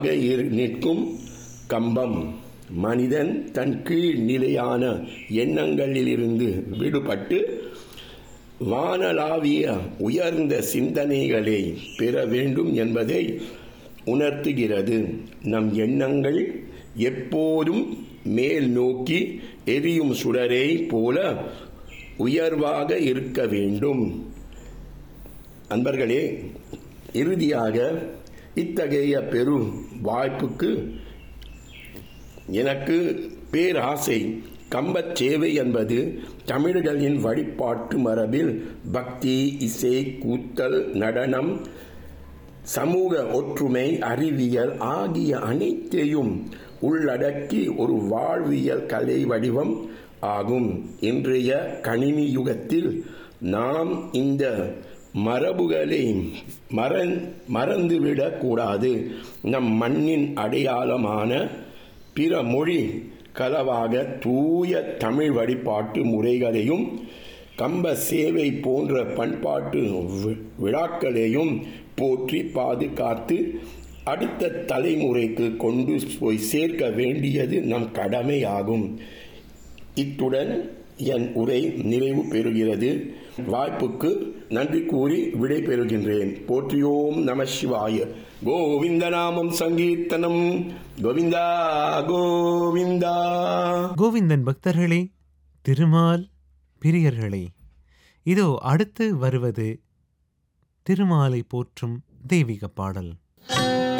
இரு- நிற்கும் கம்பம் மனிதன் தன் கீழ் நிலையான எண்ணங்களிலிருந்து விடுபட்டு வானளாவிய உயர்ந்த சிந்தனைகளை பெற வேண்டும் என்பதை உணர்த்துகிறது நம் எண்ணங்கள் எப்போதும் மேல் நோக்கி எரியும் சுடரை போல உயர்வாக இருக்க வேண்டும் அன்பர்களே இறுதியாக இத்தகைய பெரு வாய்ப்புக்கு எனக்கு பேராசை கம்பச் சேவை என்பது தமிழர்களின் வழிபாட்டு மரபில் பக்தி இசை கூத்தல் நடனம் சமூக ஒற்றுமை அறிவியல் ஆகிய அனைத்தையும் உள்ளடக்கி ஒரு வாழ்வியல் கலை வடிவம் ஆகும் இன்றைய கணினி யுகத்தில் நாம் இந்த மரபுகளை மறந் மறந்துவிடக் கூடாது நம் மண்ணின் அடையாளமான பிற மொழி கலவாக தூய தமிழ் வழிபாட்டு முறைகளையும் கம்ப சேவை போன்ற பண்பாட்டு வி- விழாக்களையும் போற்றி பாதுகாத்து அடுத்த தலைமுறைக்கு கொண்டு போய் சேர்க்க வேண்டியது நம் கடமையாகும் இத்துடன் என் உரை நிறைவு பெறுகிறது வாய்ப்புக்கு நன்றி கூறி விடை பெறுகின்றேன் போற்றியோம் நம சிவாய கோவிந்த நாமம் சங்கீர்த்தனம் கோவிந்தா கோவிந்தா கோவிந்தன் பக்தர்களே திருமால் பிரியர்களே இதோ அடுத்து வருவது திருமாலை போற்றும் தெய்வீக பாடல்